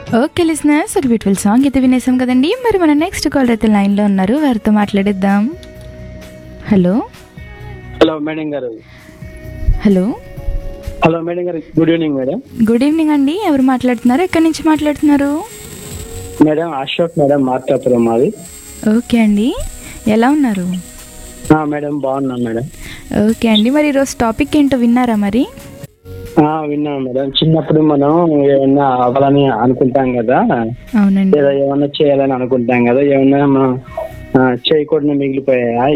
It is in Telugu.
ఓకే లిసినర్స్ ఒక బ్యూటిఫుల్ సాంగ్ అయితే వినేసాం కదండి మరి మన నెక్స్ట్ కాల్ అయితే లైన్లో ఉన్నారు వారితో మాట్లాడిద్దాం హలో హలో మేడం గారు హలో హలో మేడం గారు good evening madam good evening అండి ఎవరు మాట్లాడుతున్నారు ఎక్కడి నుంచి మాట్లాడుతున్నారు మేడం అశోక్ మేడం మార్కాపురం మాది ఓకే అండి ఎలా ఉన్నారు ఆ, మేడం బాగున్నాం మేడం ఓకే అండి మరి ఈరోజు టాపిక్ ఏంటో విన్నారా మరి ఆ, విన్నాం మేడం చిన్నప్పుడు మనం ఏమన్నా అవ్వాలని అనుకుంటాం కదా అవునండి లేదా ఏమన్నా చేయాలని అనుకుంటాం కదా ఏమన్నా మనం ఆ, చేయకూడదు మిగిలిపోయాయా